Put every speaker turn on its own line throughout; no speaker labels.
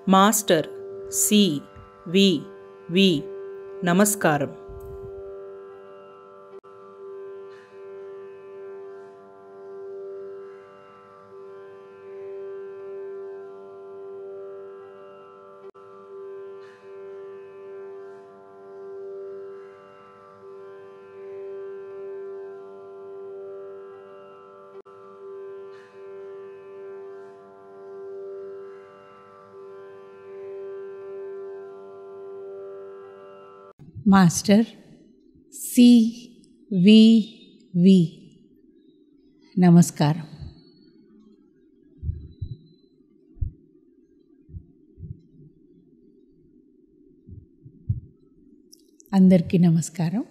Master C వి వి నమస్కారం
master C వి వి నమస్కారం అందరికీ నమస్కారం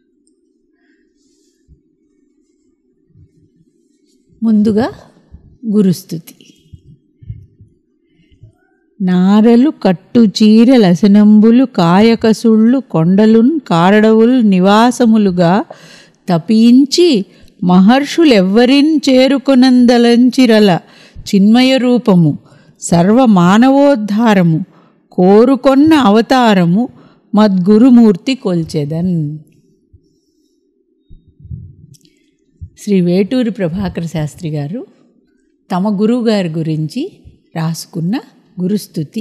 ముందుగా గురుస్థుతి నారలు కట్టు చీర లసనంబులు కాయకసుళ్ళు కొండలున్ కారడవుల్ నివాసములుగా తపించి మహర్షులెవ్వరిన్ చేరుకొనందలంచిరల చిన్మయ రూపము సర్వ మానవోద్ధారము కోరుకొన్న అవతారము మద్గురుమూర్తి కొల్చెదన్ శ్రీ వేటూరి ప్రభాకర శాస్త్రి గారు తమ గురువుగారి గురించి రాసుకున్న గురుస్థుతి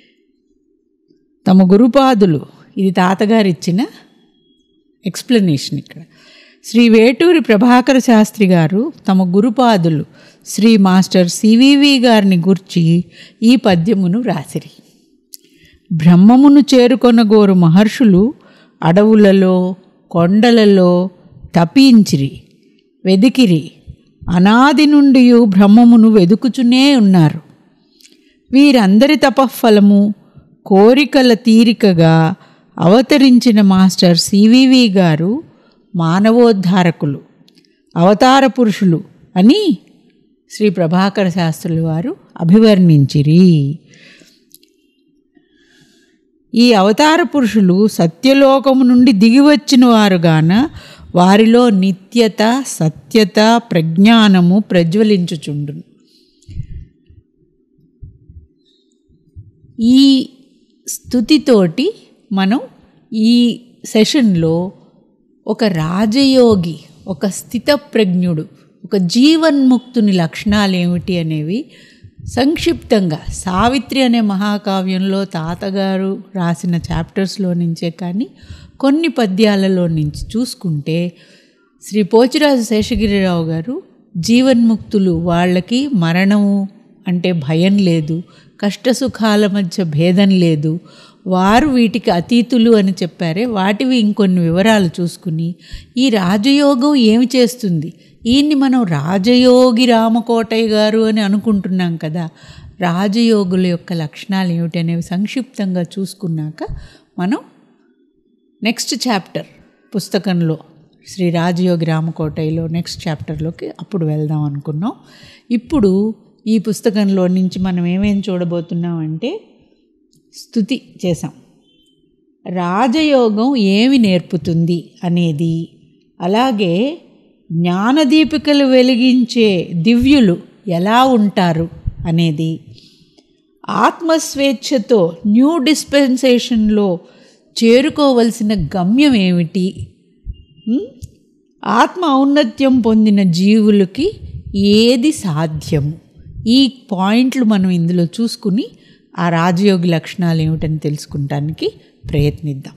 తమ గురుపాదులు ఇది తాతగారు ఇచ్చిన ఎక్స్ప్లెనేషన్ ఇక్కడ శ్రీ వేటూరి ప్రభాకర శాస్త్రి గారు తమ గురుపాదులు శ్రీ మాస్టర్ సివివి గారిని గుర్చి ఈ పద్యమును వ్రాసిరి బ్రహ్మమును చేరుకొనగోరు మహర్షులు అడవులలో కొండలలో తపించిరి వెదికిరి అనాది నుండి బ్రహ్మమును వెదుకుచునే ఉన్నారు వీరందరి తపఫలము కోరికల తీరికగా అవతరించిన మాస్టర్ సివివి గారు మానవోద్ధారకులు అవతార పురుషులు అని శ్రీ ప్రభాకర శాస్త్రులు వారు అభివర్ణించిరి ఈ అవతార పురుషులు సత్యలోకము నుండి దిగివచ్చిన వారుగాన వారిలో నిత్యత సత్యత ప్రజ్ఞానము ప్రజ్వలించుచుండును ఈ స్థుతితోటి మనం ఈ సెషన్లో ఒక రాజయోగి ఒక స్థితప్రజ్ఞుడు ఒక జీవన్ముక్తుని లక్షణాలు ఏమిటి అనేవి సంక్షిప్తంగా సావిత్రి అనే మహాకావ్యంలో తాతగారు రాసిన చాప్టర్స్లో నుంచే కానీ కొన్ని పద్యాలలో నుంచి చూసుకుంటే శ్రీ పోచిరాజు శేషగిరిరావు గారు జీవన్ముక్తులు వాళ్ళకి మరణము అంటే భయం లేదు కష్టసుఖాల మధ్య భేదం లేదు వారు వీటికి అతీతులు అని చెప్పారే వాటివి ఇంకొన్ని వివరాలు చూసుకుని ఈ రాజయోగం ఏమి చేస్తుంది ఈయన్ని మనం రాజయోగి రామకోటయ్య గారు అని అనుకుంటున్నాం కదా రాజయోగుల యొక్క లక్షణాలు ఏమిటి అనేవి సంక్షిప్తంగా చూసుకున్నాక మనం నెక్స్ట్ చాప్టర్ పుస్తకంలో శ్రీ రాజయోగి రామకోటయ్యలో నెక్స్ట్ చాప్టర్లోకి అప్పుడు వెళ్దాం అనుకున్నాం ఇప్పుడు ఈ పుస్తకంలో నుంచి మనం ఏమేం చూడబోతున్నాం అంటే స్థుతి చేసాం రాజయోగం ఏమి నేర్పుతుంది అనేది అలాగే జ్ఞానదీపికలు వెలిగించే దివ్యులు ఎలా ఉంటారు అనేది ఆత్మస్వేచ్ఛతో న్యూ డిస్పెన్సేషన్లో చేరుకోవలసిన గమ్యం ఏమిటి ఆత్మ ఔన్నత్యం పొందిన జీవులకి ఏది సాధ్యము ఈ పాయింట్లు మనం ఇందులో చూసుకుని ఆ రాజయోగి లక్షణాలు ఏమిటని తెలుసుకుంటానికి ప్రయత్నిద్దాం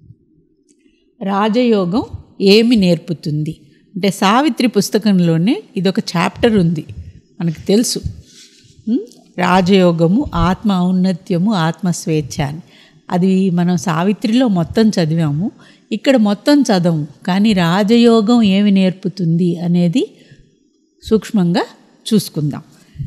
రాజయోగం ఏమి నేర్పుతుంది అంటే సావిత్రి పుస్తకంలోనే ఇదొక చాప్టర్ ఉంది మనకు తెలుసు రాజయోగము ఆత్మ ఔన్నత్యము ఆత్మస్వేచ్ఛ అని అది మనం సావిత్రిలో మొత్తం చదివాము ఇక్కడ మొత్తం చదవము కానీ రాజయోగం ఏమి నేర్పుతుంది అనేది సూక్ష్మంగా చూసుకుందాం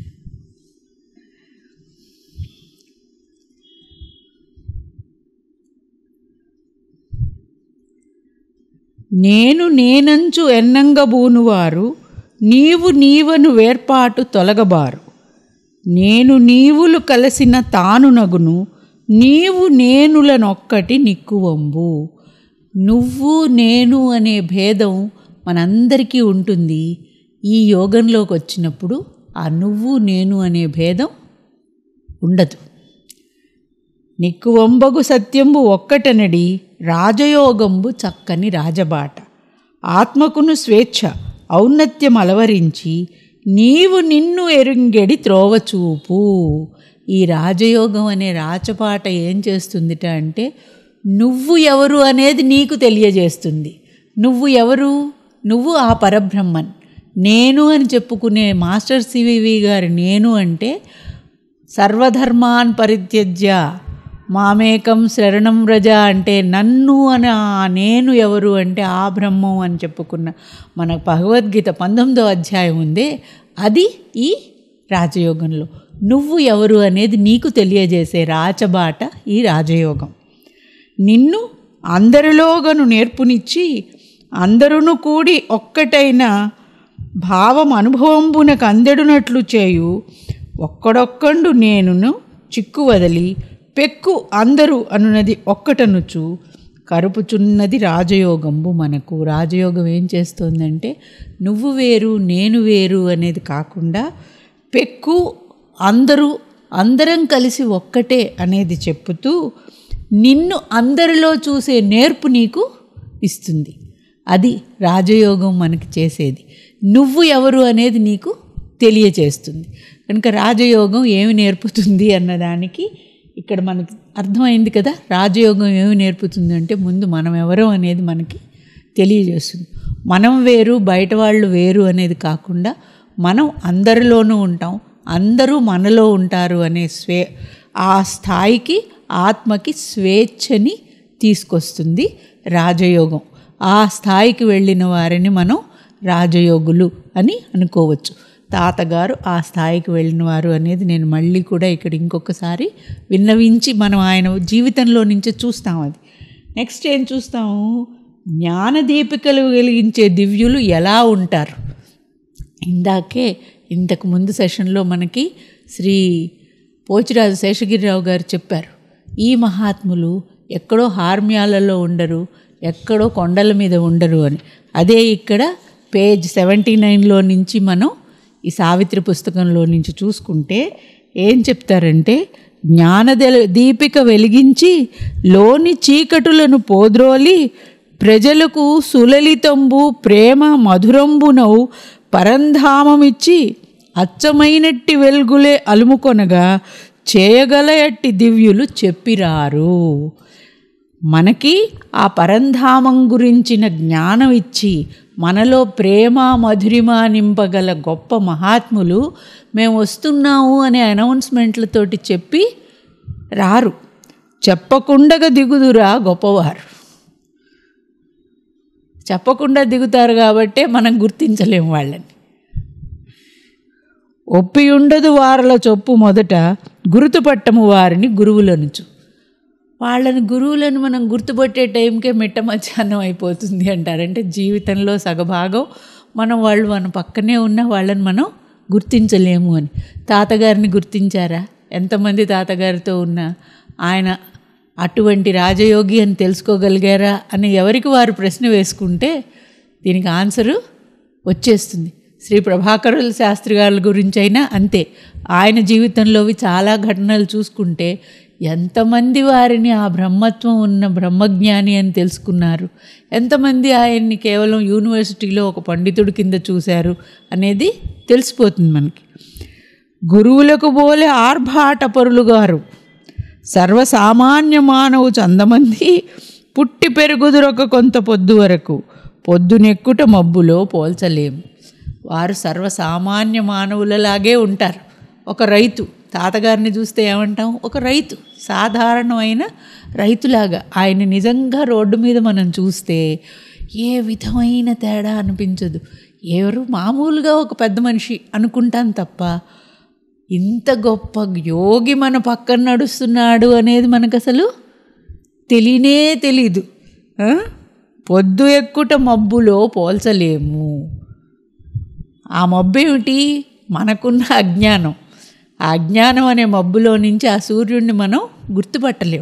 నేను నేనంచు ఎన్నంగబూనువారు నీవు నీవను వేర్పాటు తొలగబారు నేను నీవులు కలిసిన తానునగును నీవు నేనులనొక్కటి నిక్కువంబు నువ్వు నేను అనే భేదం మనందరికీ ఉంటుంది ఈ యోగంలోకి వచ్చినప్పుడు ఆ నువ్వు నేను అనే భేదం ఉండదు నిక్కువంబగు సత్యంబు ఒక్కటనడి రాజయోగంబు చక్కని రాజబాట ఆత్మకును స్వేచ్ఛ ఔన్నత్యం అలవరించి నీవు నిన్ను ఎరుంగెడి త్రోవచూపు ఈ రాజయోగం అనే రాచపాట ఏం చేస్తుందిట అంటే నువ్వు ఎవరు అనేది నీకు తెలియజేస్తుంది నువ్వు ఎవరు నువ్వు ఆ పరబ్రహ్మన్ నేను అని చెప్పుకునే మాస్టర్ సివివి గారు నేను అంటే సర్వధర్మాన్ పరిత్యజ్య మామేకం శరణం వ్రజ అంటే నన్ను అని ఆ నేను ఎవరు అంటే ఆ బ్రహ్మం అని చెప్పుకున్న మన భగవద్గీత పంతొమ్మిదో అధ్యాయం ఉందే అది ఈ రాజయోగంలో నువ్వు ఎవరు అనేది నీకు తెలియజేసే రాచబాట ఈ రాజయోగం నిన్ను అందరిలోగను నేర్పునిచ్చి అందరును కూడి ఒక్కటైన భావం అనుభవంబునకు అందెడునట్లు చేయు ఒక్కడొక్కండు నేనును చిక్కు వదలి పెక్కు అందరూ అనున్నది ఒక్కటనుచు కరుపుచున్నది రాజయోగంబు మనకు రాజయోగం ఏం చేస్తుందంటే నువ్వు వేరు నేను వేరు అనేది కాకుండా పెక్కు అందరూ అందరం కలిసి ఒక్కటే అనేది చెప్పుతూ నిన్ను అందరిలో చూసే నేర్పు నీకు ఇస్తుంది అది రాజయోగం మనకి చేసేది నువ్వు ఎవరు అనేది నీకు తెలియచేస్తుంది కనుక రాజయోగం ఏమి నేర్పుతుంది అన్నదానికి ఇక్కడ మనకి అర్థమైంది కదా రాజయోగం ఏమి నేర్పుతుంది అంటే ముందు మనం ఎవరో అనేది మనకి తెలియజేస్తుంది మనం వేరు బయట వాళ్ళు వేరు అనేది కాకుండా మనం అందరిలోనూ ఉంటాం అందరూ మనలో ఉంటారు అనే స్వే ఆ స్థాయికి ఆత్మకి స్వేచ్ఛని తీసుకొస్తుంది రాజయోగం ఆ స్థాయికి వెళ్ళిన వారిని మనం రాజయోగులు అని అనుకోవచ్చు తాతగారు ఆ స్థాయికి వెళ్ళిన వారు అనేది నేను మళ్ళీ కూడా ఇక్కడ ఇంకొకసారి విన్నవించి మనం ఆయన జీవితంలో నుంచి చూస్తాం అది నెక్స్ట్ ఏం చూస్తాము జ్ఞానదీపికలు వెలిగించే దివ్యులు ఎలా ఉంటారు ఇందాకే ఇంతకు ముందు సెషన్లో మనకి శ్రీ పోచిరాజు శేషగిరిరావు గారు చెప్పారు ఈ మహాత్ములు ఎక్కడో హార్మ్యాలలో ఉండరు ఎక్కడో కొండల మీద ఉండరు అని అదే ఇక్కడ పేజ్ సెవెంటీ నైన్లో నుంచి మనం ఈ సావిత్రి పుస్తకంలో నుంచి చూసుకుంటే ఏం చెప్తారంటే జ్ఞానద దీపిక వెలిగించి లోని చీకటులను పోద్రోలి ప్రజలకు సులలితంబు ప్రేమ మధురంబునౌ పరంధామమిచ్చి అచ్చమైనట్టి వెలుగులే అలుముకొనగా చేయగలయట్టి దివ్యులు చెప్పిరారు మనకి ఆ పరంధామం గురించిన జ్ఞానం ఇచ్చి మనలో ప్రేమ మధురిమ నింపగల గొప్ప మహాత్ములు మేము వస్తున్నాము అనే అనౌన్స్మెంట్లతోటి చెప్పి రారు చెప్పకుండగా దిగుదురా గొప్పవారు చెప్పకుండా దిగుతారు కాబట్టే మనం గుర్తించలేము వాళ్ళని ఒప్పి ఉండదు వారల చొప్పు మొదట గుర్తుపట్టము వారిని గురువులనుచు వాళ్ళని గురువులను మనం గుర్తుపట్టే టైంకే మిట్ట మధ్యాహ్నం అయిపోతుంది అంటారంటే జీవితంలో సగభాగం మనం వాళ్ళు మన పక్కనే ఉన్న వాళ్ళని మనం గుర్తించలేము అని తాతగారిని గుర్తించారా ఎంతమంది తాతగారితో ఉన్నా ఆయన అటువంటి రాజయోగి అని తెలుసుకోగలిగారా అని ఎవరికి వారు ప్రశ్న వేసుకుంటే దీనికి ఆన్సరు వచ్చేస్తుంది శ్రీ ప్రభాకరుల శాస్త్రి గారి గురించి అయినా అంతే ఆయన జీవితంలోవి చాలా ఘటనలు చూసుకుంటే ఎంతమంది వారిని ఆ బ్రహ్మత్వం ఉన్న బ్రహ్మజ్ఞాని అని తెలుసుకున్నారు ఎంతమంది ఆయన్ని కేవలం యూనివర్సిటీలో ఒక పండితుడి కింద చూశారు అనేది తెలిసిపోతుంది మనకి గురువులకు బోలే ఆర్భాటపరులు గారు సర్వసామాన్య మానవు చందమంది పుట్టి పెరుగుదురొక కొంత పొద్దు వరకు పొద్దునెక్కుట మబ్బులో పోల్చలేము వారు సర్వసామాన్య మానవులలాగే ఉంటారు ఒక రైతు తాతగారిని చూస్తే ఏమంటాం ఒక రైతు సాధారణమైన రైతులాగా ఆయన నిజంగా రోడ్డు మీద మనం చూస్తే ఏ విధమైన తేడా అనిపించదు ఎవరు మామూలుగా ఒక పెద్ద మనిషి అనుకుంటాం తప్ప ఇంత గొప్ప యోగి మన పక్కన నడుస్తున్నాడు అనేది మనకు అసలు తెలియనే తెలీదు ఆ? పొద్దు ఎక్కుట మబ్బులో పోల్చలేము ఆ మబ్బు ఏమిటి మనకున్న అజ్ఞానం ఆ అజ్ఞానం అనే మబ్బులో నుంచి ఆ సూర్యుడిని మనం గుర్తుపట్టలేము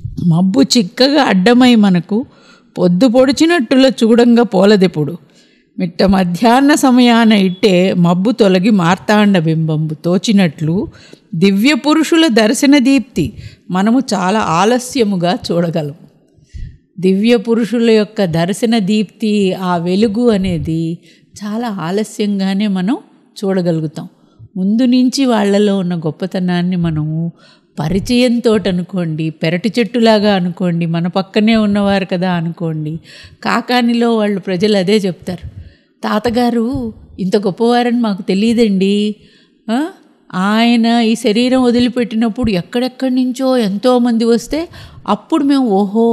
మబ్బు చిక్కగా అడ్డమై మనకు పొద్దు పొడిచినట్టులో చూడంగా పోలదెప్పుడు మిట్ట మధ్యాహ్న సమయాన ఇట్టే మబ్బు తొలగి మార్తాండ బింబంబు తోచినట్లు దివ్య పురుషుల దర్శన దీప్తి మనము చాలా ఆలస్యముగా చూడగలం దివ్య పురుషుల యొక్క దర్శన దీప్తి ఆ వెలుగు అనేది చాలా ఆలస్యంగానే మనం చూడగలుగుతాం ముందు నుంచి వాళ్ళలో ఉన్న గొప్పతనాన్ని మనము పరిచయంతో అనుకోండి పెరటి చెట్టులాగా అనుకోండి మన పక్కనే ఉన్నవారు కదా అనుకోండి కాకానిలో వాళ్ళు ప్రజలు అదే చెప్తారు తాతగారు ఇంత గొప్పవారని మాకు తెలియదండి ఆ? ఆయన ఈ శరీరం వదిలిపెట్టినప్పుడు ఎక్కడెక్కడి నుంచో ఎంతోమంది వస్తే అప్పుడు మేము ఓహో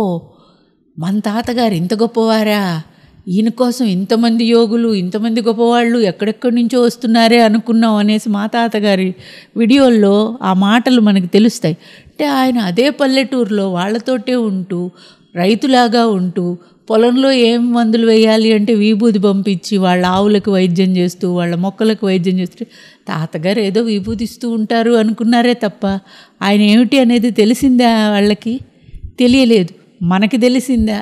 మన తాతగారు ఇంత గొప్పవారా ఈయన కోసం ఇంతమంది యోగులు ఇంతమంది గొప్పవాళ్ళు ఎక్కడెక్కడి నుంచో వస్తున్నారే అనుకున్నాం అనేసి మా తాతగారి వీడియోల్లో ఆ మాటలు మనకు తెలుస్తాయి అంటే ఆయన అదే పల్లెటూరులో వాళ్ళతోటే ఉంటూ రైతులాగా ఉంటూ పొలంలో ఏం మందులు వేయాలి అంటే విభూది పంపించి వాళ్ళ ఆవులకు వైద్యం చేస్తూ వాళ్ళ మొక్కలకు వైద్యం చేస్తూ తాతగారు ఏదో విభూది ఇస్తూ ఉంటారు అనుకున్నారే తప్ప ఆయన ఏమిటి అనేది తెలిసిందా వాళ్ళకి తెలియలేదు మనకి తెలిసిందా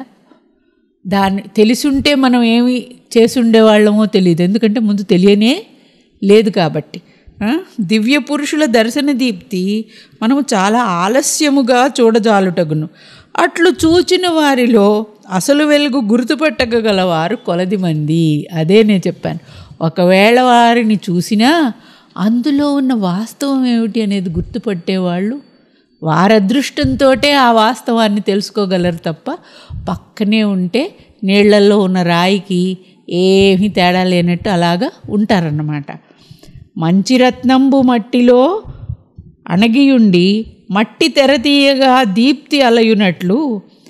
దాన్ని తెలిసుంటే మనం ఏమి చేసుండేవాళ్ళమో తెలియదు ఎందుకంటే ముందు తెలియనే లేదు కాబట్టి ఆ? దివ్య పురుషుల దర్శన దీప్తి మనము చాలా ఆలస్యముగా చూడజాలుటగును అట్లు చూచిన వారిలో అసలు వెలుగు గుర్తుపట్టగలవారు కొలది మంది అదే నేను చెప్పాను ఒకవేళ వారిని చూసినా అందులో ఉన్న వాస్తవం ఏమిటి అనేది గుర్తుపట్టేవాళ్ళు వారి అదృష్టంతోటే ఆ వాస్తవాన్ని తెలుసుకోగలరు తప్ప పక్కనే ఉంటే నీళ్లలో ఉన్న రాయికి ఏమీ తేడా లేనట్టు అలాగా ఉంటారన్నమాట మంచి రత్నంబు మట్టిలో అణగియుండి మట్టి తెరతీయగా దీప్తి అలయునట్లు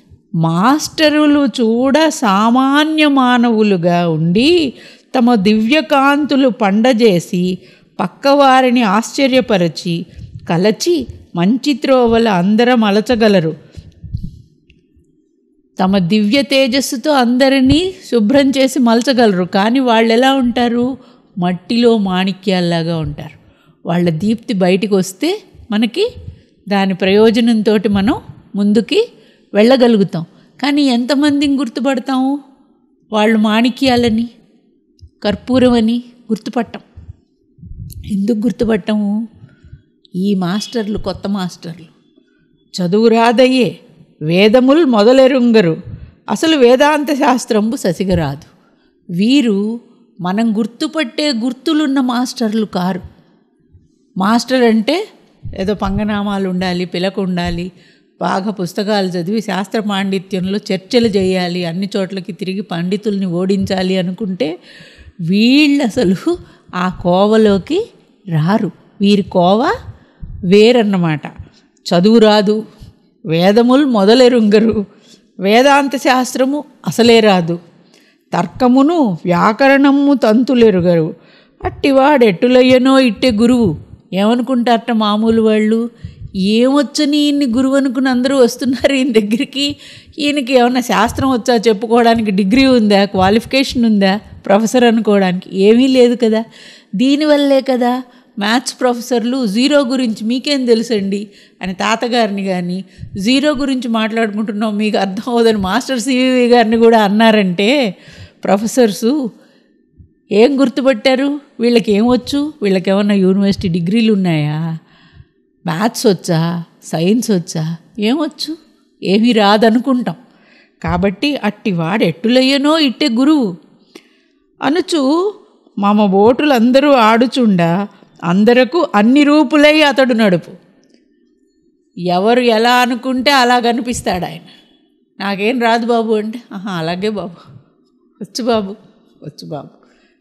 మాస్టరులు చూడ సామాన్య మానవులుగా ఉండి తమ దివ్యకాంతులు పండజేసి పక్కవారిని ఆశ్చర్యపరచి కలచి మంచి త్రోవల అందరం అలచగలరు తమ దివ్య తేజస్సుతో అందరినీ శుభ్రం చేసి మలచగలరు కానీ వాళ్ళు ఎలా ఉంటారు మట్టిలో మాణిక్యాల్లాగా ఉంటారు వాళ్ళ దీప్తి బయటికి వస్తే మనకి దాని ప్రయోజనంతో మనం ముందుకి వెళ్ళగలుగుతాం కానీ ఎంతమందిని గుర్తుపడతాము వాళ్ళు మాణిక్యాలని కర్పూరమని గుర్తుపట్టం ఎందుకు గుర్తుపట్టము ఈ మాస్టర్లు కొత్త మాస్టర్లు చదువు రాదయ్యే వేదముల్ మొదలెరుంగరు అసలు వేదాంత శాస్త్రంబు ససిగరాదు వీరు మనం గుర్తుపట్టే గుర్తులున్న మాస్టర్లు కారు మాస్టర్ అంటే ఏదో పంగనామాలు ఉండాలి పిలక ఉండాలి బాగా పుస్తకాలు చదివి శాస్త్ర పాండిత్యంలో చర్చలు చేయాలి అన్ని చోట్లకి తిరిగి పండితుల్ని ఓడించాలి అనుకుంటే వీళ్ళు అసలు ఆ కోవలోకి రారు వీరి కోవ వేరన్నమాట చదువు రాదు వేదములు మొదలెరుంగరు వేదాంత శాస్త్రము అసలే రాదు తర్కమును వ్యాకరణము తంతులెరుగరు అట్టివాడెట్టులయ్యనో ఇట్టే గురువు ఏమనుకుంటారట మామూలు వాళ్ళు ఏమొచ్చని ఈయన్ని గురువు అనుకుని అందరూ వస్తున్నారు ఈయన దగ్గరికి ఈయనకి ఏమన్నా శాస్త్రం వచ్చా చెప్పుకోవడానికి డిగ్రీ ఉందా క్వాలిఫికేషన్ ఉందా ప్రొఫెసర్ అనుకోవడానికి ఏమీ లేదు కదా దీనివల్లే కదా మ్యాథ్స్ ప్రొఫెసర్లు జీరో గురించి మీకేం తెలుసండి అని తాతగారిని కానీ జీరో గురించి మాట్లాడుకుంటున్నాం మీకు అర్థం అవ్వదని మాస్టర్ సివి గారిని కూడా అన్నారంటే ప్రొఫెసర్సు ఏం గుర్తుపట్టారు వీళ్ళకి ఏమొచ్చు వీళ్ళకి ఏమన్నా యూనివర్సిటీ డిగ్రీలు ఉన్నాయా మ్యాథ్స్ వచ్చా సైన్స్ వచ్చా ఏమొచ్చు ఏమీ రాదనుకుంటాం కాబట్టి అట్టి వాడు ఎట్టులయ్యనో ఇట్టే గురువు అనుచు మమ ఓటులందరూ ఆడుచుండా అందరకు అన్ని రూపులై అతడు నడుపు ఎవరు ఎలా అనుకుంటే అలా కనిపిస్తాడు ఆయన నాకేం రాదు బాబు అంటే ఆహా అలాగే బాబు వచ్చు బాబు వచ్చు బాబు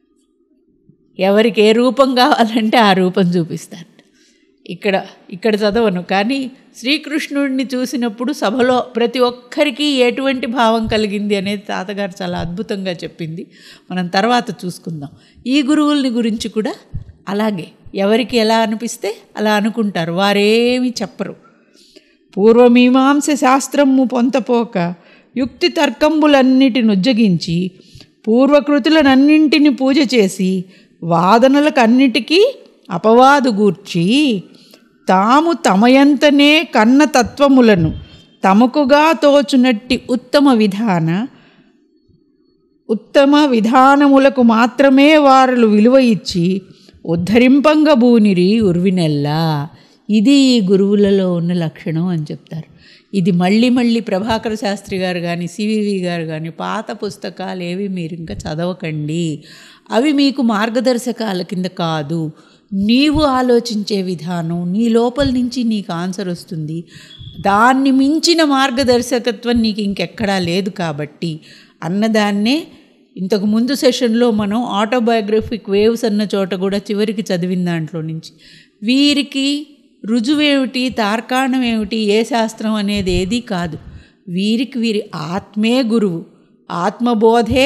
ఎవరికి ఏ రూపం కావాలంటే ఆ రూపం చూపిస్తాడు ఇక్కడ ఇక్కడ చదవను కానీ శ్రీకృష్ణుడిని చూసినప్పుడు సభలో ప్రతి ఒక్కరికి ఎటువంటి భావం కలిగింది అనేది తాతగారు చాలా అద్భుతంగా చెప్పింది మనం తర్వాత చూసుకుందాం ఈ గురువుల్ని గురించి కూడా అలాగే ఎవరికి ఎలా అనిపిస్తే అలా అనుకుంటారు వారేమి చెప్పరు పూర్వమీమాంస శాస్త్రము పొంతపోక యుక్తి తర్కంబులన్నిటి నుజ్జగించి పూర్వకృతులనన్నింటిని పూజ చేసి వాదనలకు అన్నిటికీ అపవాదు గూర్చి తాము తమయంతనే కన్న తత్వములను తమకుగా తోచునట్టి ఉత్తమ విధాన ఉత్తమ విధానములకు మాత్రమే వారు విలువ ఇచ్చి ఉద్ధరింపంగ బూనిరి ఉర్వినెల్లా ఇది ఈ గురువులలో ఉన్న లక్షణం అని చెప్తారు ఇది మళ్ళీ మళ్ళీ ప్రభాకర శాస్త్రి గారు కానీ సివివి గారు కానీ పాత పుస్తకాలు ఏవి మీరు ఇంకా చదవకండి అవి మీకు మార్గదర్శకాల కింద కాదు నీవు ఆలోచించే విధానం నీ లోపల నుంచి నీకు ఆన్సర్ వస్తుంది దాన్ని మించిన మార్గదర్శకత్వం నీకు ఇంకెక్కడా లేదు కాబట్టి అన్నదాన్నే ఇంతకు ముందు సెషన్లో మనం ఆటోబయోగ్రఫిక్ వేవ్స్ అన్న చోట కూడా చివరికి చదివిన దాంట్లో నుంచి వీరికి రుజువేమిటి తార్కాణం ఏమిటి ఏ శాస్త్రం అనేది ఏదీ కాదు వీరికి వీరి ఆత్మే గురువు ఆత్మబోధే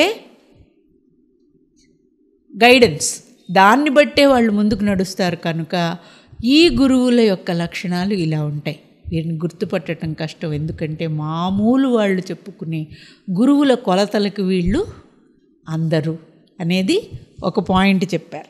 గైడెన్స్ దాన్ని బట్టే వాళ్ళు ముందుకు నడుస్తారు కనుక ఈ గురువుల యొక్క లక్షణాలు ఇలా ఉంటాయి వీరిని గుర్తుపట్టడం కష్టం ఎందుకంటే మామూలు వాళ్ళు చెప్పుకునే గురువుల కొలతలకు వీళ్ళు అందరూ అనేది ఒక పాయింట్ చెప్పారు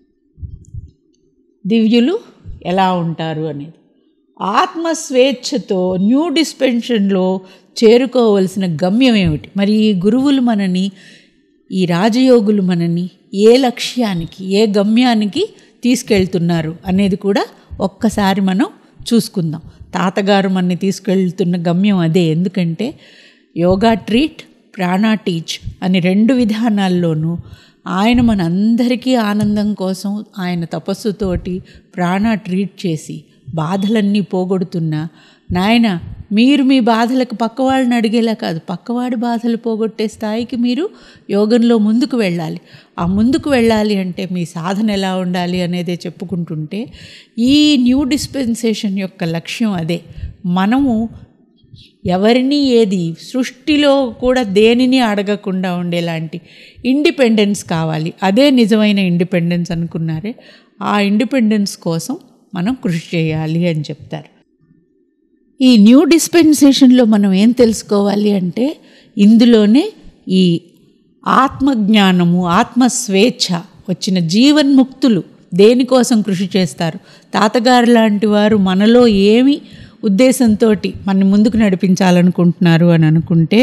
దివ్యులు ఎలా ఉంటారు అనేది ఆత్మ స్వేచ్ఛతో న్యూ డిస్పెన్షన్లో చేరుకోవలసిన గమ్యం ఏమిటి మరి ఈ గురువులు మనని ఈ రాజయోగులు మనని ఏ లక్ష్యానికి ఏ గమ్యానికి తీసుకెళ్తున్నారు అనేది కూడా ఒక్కసారి మనం చూసుకుందాం తాతగారు మనని తీసుకెళ్తున్న గమ్యం అదే ఎందుకంటే యోగా ట్రీట్ ప్రాణా టీచ్ అని రెండు విధానాల్లోనూ ఆయన మనందరికీ ఆనందం కోసం ఆయన తపస్సుతోటి ప్రాణ ట్రీట్ చేసి బాధలన్నీ పోగొడుతున్నా నాయన మీరు మీ బాధలకు పక్కవాడిని అడిగేలా కాదు పక్కవాడి బాధలు పోగొట్టే స్థాయికి మీరు యోగంలో ముందుకు వెళ్ళాలి ఆ ముందుకు వెళ్ళాలి అంటే మీ సాధన ఎలా ఉండాలి అనేదే చెప్పుకుంటుంటే ఈ న్యూ డిస్పెన్సేషన్ యొక్క లక్ష్యం అదే మనము ఎవరిని ఏది సృష్టిలో కూడా దేనిని అడగకుండా ఉండేలాంటి ఇండిపెండెన్స్ కావాలి అదే నిజమైన ఇండిపెండెన్స్ అనుకున్నారే ఆ ఇండిపెండెన్స్ కోసం మనం కృషి చేయాలి అని చెప్తారు ఈ న్యూ డిస్పెన్సేషన్లో మనం ఏం తెలుసుకోవాలి అంటే ఇందులోనే ఈ ఆత్మజ్ఞానము ఆత్మ స్వేచ్ఛ వచ్చిన జీవన్ముక్తులు దేనికోసం కృషి చేస్తారు తాతగారు లాంటి వారు మనలో ఏమి ఉద్దేశంతో మన ముందుకు నడిపించాలనుకుంటున్నారు అని అనుకుంటే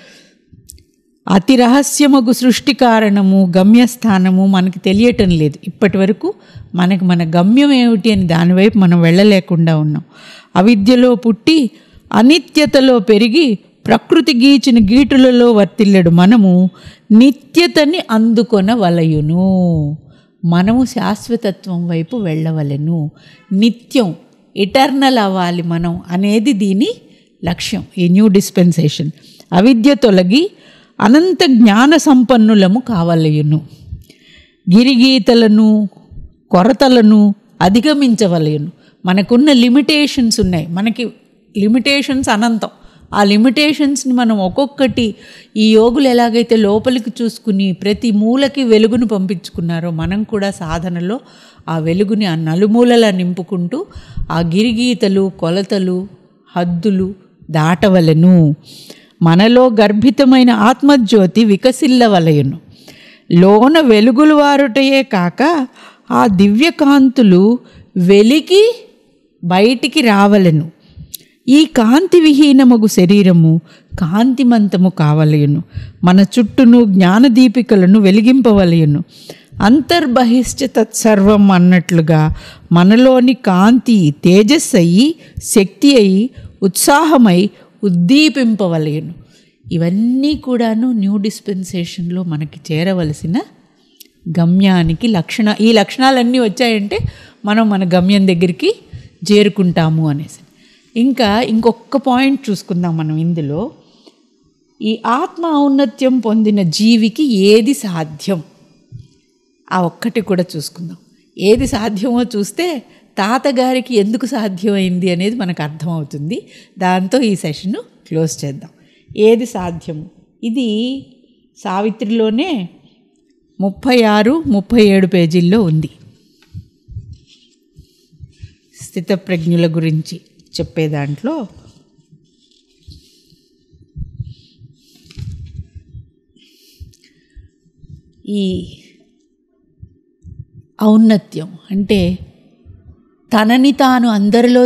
అతి రహస్యమగు సృష్టి కారణము గమ్యస్థానము మనకి తెలియటం లేదు ఇప్పటి వరకు మనకి మన గమ్యం ఏమిటి అని దానివైపు మనం వెళ్ళలేకుండా ఉన్నాం అవిద్యలో పుట్టి అనిత్యతలో పెరిగి ప్రకృతి గీచిన గీటులలో వర్తిల్లడు మనము నిత్యతని అందుకొన వలయును మనము శాశ్వతత్వం వైపు వెళ్ళవలెను నిత్యం ఇటర్నల్ అవ్వాలి మనం అనేది దీని లక్ష్యం ఈ న్యూ డిస్పెన్సేషన్ అవిద్య తొలగి అనంత జ్ఞాన సంపన్నులము కావలయును గిరిగీతలను కొరతలను అధిగమించవలయును మనకున్న లిమిటేషన్స్ ఉన్నాయి మనకి లిమిటేషన్స్ అనంతం ఆ లిమిటేషన్స్ని మనం ఒక్కొక్కటి ఈ యోగులు ఎలాగైతే లోపలికి చూసుకుని ప్రతి మూలకి వెలుగును పంపించుకున్నారో మనం కూడా సాధనలో ఆ వెలుగుని ఆ నలుమూలలా నింపుకుంటూ ఆ గిరిగీతలు కొలతలు హద్దులు దాటవలను మనలో గర్భితమైన ఆత్మజ్యోతి వికసిల్లవలయును లోన వెలుగులు వారుటయే కాక ఆ దివ్యకాంతులు వెలికి బయటికి రావలను ఈ కాంతి విహీనమగు శరీరము కాంతిమంతము కావలయును మన చుట్టూను జ్ఞానదీపికలను వెలిగింపవలయును అంతర్బహిష్ట తత్సర్వం అన్నట్లుగా మనలోని కాంతి తేజస్సు అయి శక్తి అయి ఉత్సాహమై ఉద్దీపింపవలయును ఇవన్నీ కూడాను న్యూ డిస్పెన్సేషన్లో మనకి చేరవలసిన గమ్యానికి లక్షణ ఈ లక్షణాలన్నీ వచ్చాయంటే మనం మన గమ్యం దగ్గరికి చేరుకుంటాము అనేసి ఇంకా ఇంకొక పాయింట్ చూసుకుందాం మనం ఇందులో ఈ ఆత్మ ఔన్నత్యం పొందిన జీవికి ఏది సాధ్యం ఆ ఒక్కటి కూడా చూసుకుందాం ఏది సాధ్యమో చూస్తే తాతగారికి ఎందుకు సాధ్యమైంది అనేది మనకు అర్థమవుతుంది దాంతో ఈ సెషన్ను క్లోజ్ చేద్దాం ఏది సాధ్యము ఇది సావిత్రిలోనే ముప్పై ఆరు ముప్పై ఏడు పేజీల్లో ఉంది స్థితప్రజ్ఞుల గురించి చెప్పే దాంట్లో ఈ ఔన్నత్యం అంటే తనని తాను అందరిలో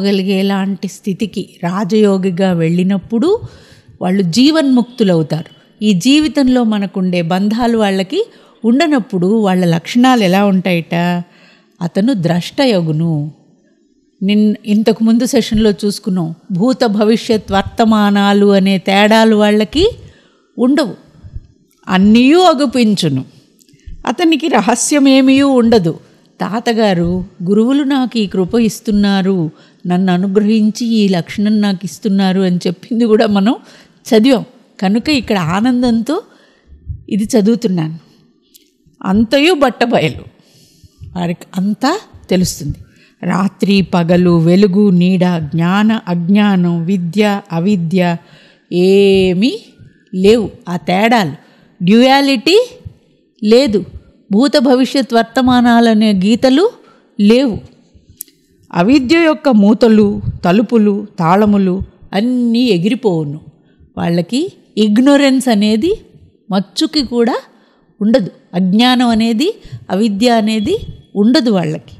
చూసుకోగలిగేలాంటి స్థితికి రాజయోగిగా వెళ్ళినప్పుడు వాళ్ళు జీవన్ముక్తులవుతారు ఈ జీవితంలో మనకుండే బంధాలు వాళ్ళకి ఉండనప్పుడు వాళ్ళ లక్షణాలు ఎలా ఉంటాయట అతను ద్రష్టయగును నిన్ ఇంతకు ముందు సెషన్లో చూసుకున్నాం భూత భవిష్యత్ వర్తమానాలు అనే తేడాలు వాళ్ళకి ఉండవు అన్నీయూ అగుపించును అతనికి రహస్యమేమీ ఉండదు తాతగారు గురువులు నాకు ఈ కృప ఇస్తున్నారు నన్ను అనుగ్రహించి ఈ లక్షణం నాకు ఇస్తున్నారు అని చెప్పింది కూడా మనం చదివాం కనుక ఇక్కడ ఆనందంతో ఇది చదువుతున్నాను అంతయు బట్టబయలు వారికి అంతా తెలుస్తుంది రాత్రి పగలు వెలుగు నీడ జ్ఞాన అజ్ఞానం విద్య అవిద్య ఏమీ లేవు ఆ తేడాలు డ్యూయాలిటీ లేదు భూత భవిష్యత్ వర్తమానాలనే గీతలు లేవు అవిద్య యొక్క మూతలు తలుపులు తాళములు అన్నీ ఎగిరిపోవును వాళ్ళకి ఇగ్నోరెన్స్ అనేది మచ్చుకి కూడా ఉండదు అజ్ఞానం అనేది అవిద్య అనేది ఉండదు వాళ్ళకి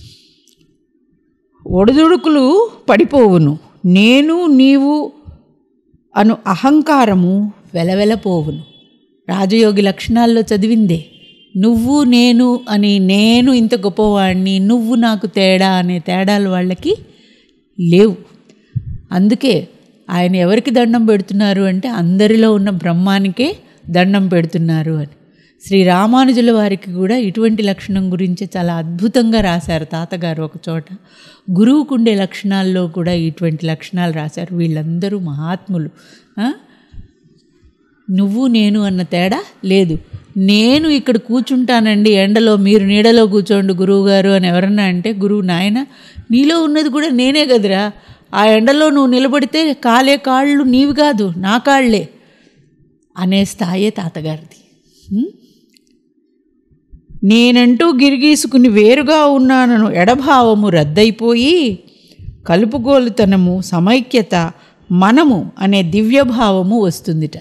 ఒడిదుడుకులు పడిపోవును నేను నీవు అను అహంకారము వెలవెలపోవును రాజయోగి లక్షణాల్లో చదివిందే నువ్వు నేను అని నేను ఇంత గొప్పవాడిని నువ్వు నాకు తేడా అనే తేడాలు వాళ్ళకి లేవు అందుకే ఆయన ఎవరికి దండం పెడుతున్నారు అంటే అందరిలో ఉన్న బ్రహ్మానికే దండం పెడుతున్నారు అని శ్రీ రామానుజుల వారికి కూడా ఇటువంటి లక్షణం గురించి చాలా అద్భుతంగా రాశారు తాతగారు ఒక చోట గురువుకుండే లక్షణాల్లో కూడా ఇటువంటి లక్షణాలు రాశారు వీళ్ళందరూ మహాత్ములు ఆ? నువ్వు నేను అన్న తేడా లేదు నేను ఇక్కడ కూర్చుంటానండి ఎండలో మీరు నీడలో కూర్చోండి గురువు గారు అని ఎవరన్నా అంటే గురువు నాయన నీలో ఉన్నది కూడా నేనే కదరా ఆ ఎండలో నువ్వు నిలబడితే కాలే కాళ్ళు నీవి కాదు నా కాళ్ళే అనే స్థాయే తాతగారిది ఉం? నేనంటూ గిరిగీసుకుని వేరుగా ఉన్నానను ఎడభావము రద్దయిపోయి కలుపుగోలుతనము సమైక్యత మనము అనే దివ్యభావము వస్తుందిట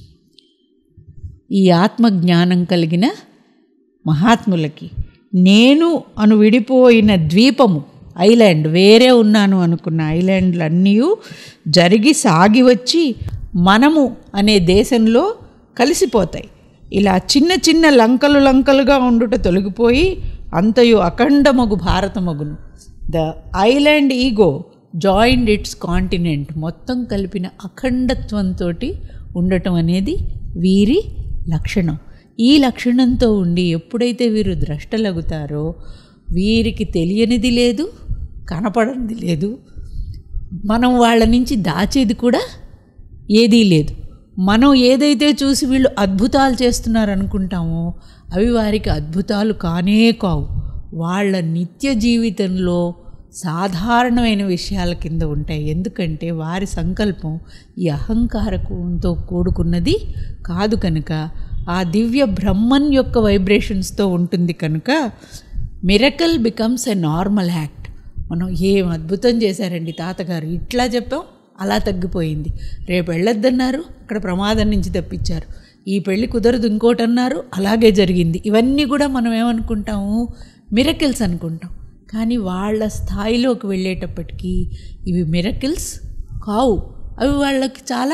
ఈ ఆత్మ జ్ఞానం కలిగిన మహాత్ములకి నేను అను విడిపోయిన ద్వీపము ఐలాండ్ వేరే ఉన్నాను అనుకున్న ఐలాండ్లన్నీ జరిగి సాగి వచ్చి మనము అనే దేశంలో కలిసిపోతాయి ఇలా చిన్న చిన్న లంకలు లంకలుగా ఉండుట తొలగిపోయి అంతయు అఖండమగు భారతమగును the island ego joined its continent మొత్తం కలిపిన అఖండత్వంతో ఉండటం అనేది వీరి లక్షణం ఈ లక్షణంతో ఉండి ఎప్పుడైతే వీరు ద్రష్టలగుతారో వీరికి తెలియనిది లేదు కనపడనిది లేదు మనం వాళ్ళ నుంచి దాచేది కూడా ఏదీ లేదు మనం ఏదైతే చూసి వీళ్ళు అద్భుతాలు చేస్తున్నారు అనుకుంటామో అవి వారికి అద్భుతాలు కానే కావు వాళ్ళ నిత్య జీవితంలో సాధారణమైన విషయాల కింద ఉంటాయి ఎందుకంటే వారి సంకల్పం ఈ అహంకారకంతో కూడుకున్నది కాదు కనుక ఆ దివ్య బ్రహ్మన్ యొక్క వైబ్రేషన్స్తో ఉంటుంది కనుక miracle becomes a normal act మనం ఏం అద్భుతం చేశారండి తాతగారు ఇట్లా చెప్పాం అలా తగ్గిపోయింది రేపు వెళ్ళొద్దన్నారు అక్కడ ప్రమాదం నుంచి తప్పించారు ఈ పెళ్ళి కుదరదు ఇంకోటి అన్నారు అలాగే జరిగింది ఇవన్నీ కూడా మనం ఏమనుకుంటాము మిరకిల్స్ అనుకుంటాం కానీ వాళ్ళ స్థాయిలోకి వెళ్ళేటప్పటికీ ఇవి మిరకిల్స్ కావు అవి వాళ్ళకి చాలా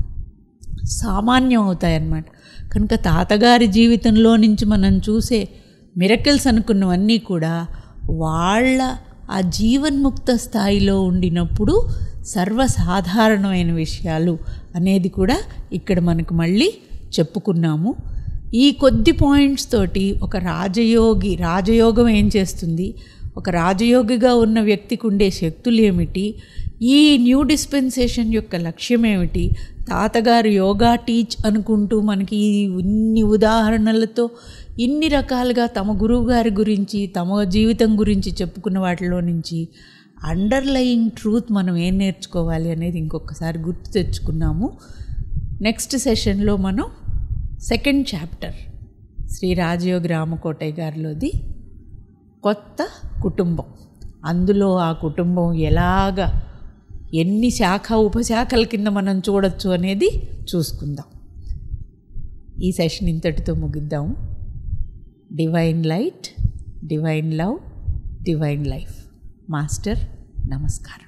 సామాన్యం అవుతాయన్నమాట కనుక తాతగారి జీవితంలో నుంచి మనం చూసే మిరకిల్స్ అనుకున్నవన్నీ కూడా వాళ్ళ ఆ జీవన్ముక్త స్థాయిలో ఉండినప్పుడు సర్వసాధారణమైన విషయాలు అనేది కూడా ఇక్కడ మనకు మళ్ళీ చెప్పుకున్నాము ఈ కొద్ది పాయింట్స్ తోటి ఒక రాజయోగి రాజయోగం ఏం చేస్తుంది ఒక రాజయోగిగా ఉన్న వ్యక్తికి ఉండే శక్తులు ఏమిటి ఈ న్యూ డిస్పెన్సేషన్ యొక్క లక్ష్యం ఏమిటి తాతగారు యోగా టీచ్ అనుకుంటూ మనకి ఈ ఇన్ని ఉదాహరణలతో ఇన్ని రకాలుగా తమ గురువు గారి గురించి తమ జీవితం గురించి చెప్పుకున్న వాటిలో నుంచి అండర్లయింగ్ ట్రూత్ మనం ఏం నేర్చుకోవాలి అనేది ఇంకొకసారి గుర్తు తెచ్చుకున్నాము నెక్స్ట్ సెషన్లో మనం సెకండ్ చాప్టర్ శ్రీ రాజయోగి రామకోటయ్య గారిలోది కొత్త కుటుంబం అందులో ఆ కుటుంబం ఎలాగ ఎన్ని శాఖ ఉపశాఖల కింద మనం చూడొచ్చు అనేది చూసుకుందాం ఈ సెషన్ ఇంతటితో ముగిద్దాము divine light divine love divine life master నమస్కారం